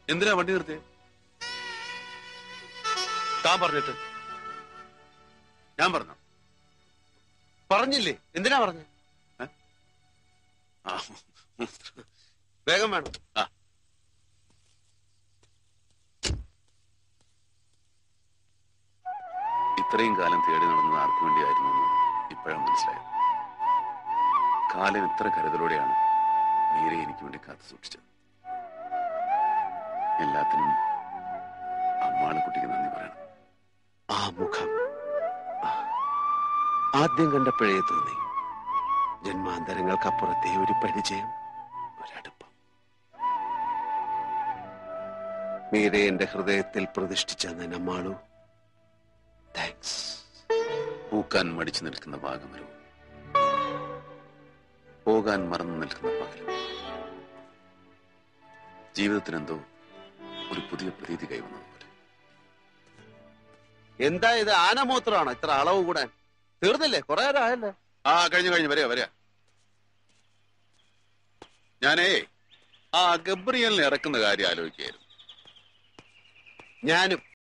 എന്തിനാ വണ്ടി നിർത്തിയേ താൻ പറഞ്ഞിട്ട് ഞാൻ പറഞ്ഞു പറഞ്ഞില്ലേ എന്തിനാ പറഞ്ഞ ആ വേഗം വേണം ആ. ഇത്രയും കാലം തേടി നടന്നത് ആർക്കു വേണ്ടിയായിരുന്നു എന്ന് ഇപ്പോഴാണ് മനസ്സിലായത് കാലം ഇത്ര കരുതലോടെയാണ് മീരെ എനിക്ക് വേണ്ടി കാത്തു സൂക്ഷിച്ചത് എല്ലാത്തിനും അമ്മാള് കുട്ടിക്ക് നന്ദി പറയണം ആ മുഖം ആ. ആദ്യം കണ്ടപ്പോഴേ തോന്നി ജന്മാന്തരങ്ങൾക്കപ്പുറത്തെ ഒരു പരിചയം ഒരടുപ്പം മീരെ എന്റെ ഹൃദയത്തിൽ പ്രതിഷ്ഠിച്ച നനമ്മാളു താങ്ക്സ് പൂക്കാൻ മടിച്ചു നിൽക്കുന്ന ഭാഗമരവും പോകാൻ മറന്നു നിൽക്കുന്ന പകലും ജീവിതത്തിനെന്തോ ഒരു പുതിയ പ്രതീതി കൈവന്നത് പോലെ എന്താ ഇത് ആനമൂത്രമാണോ ഇത്ര അളവ് കൂടാൻ തീർന്നില്ലേ കുറെ നേരം ആയല്ലേ ആ കഴിഞ്ഞു കഴിഞ്ഞു വരിക വരിക ഞാനേ ആ ഗബ്രിയലിനെ ഇറക്കുന്ന കാര്യം ആലോചിക്കുകയായിരുന്നു ഞാനും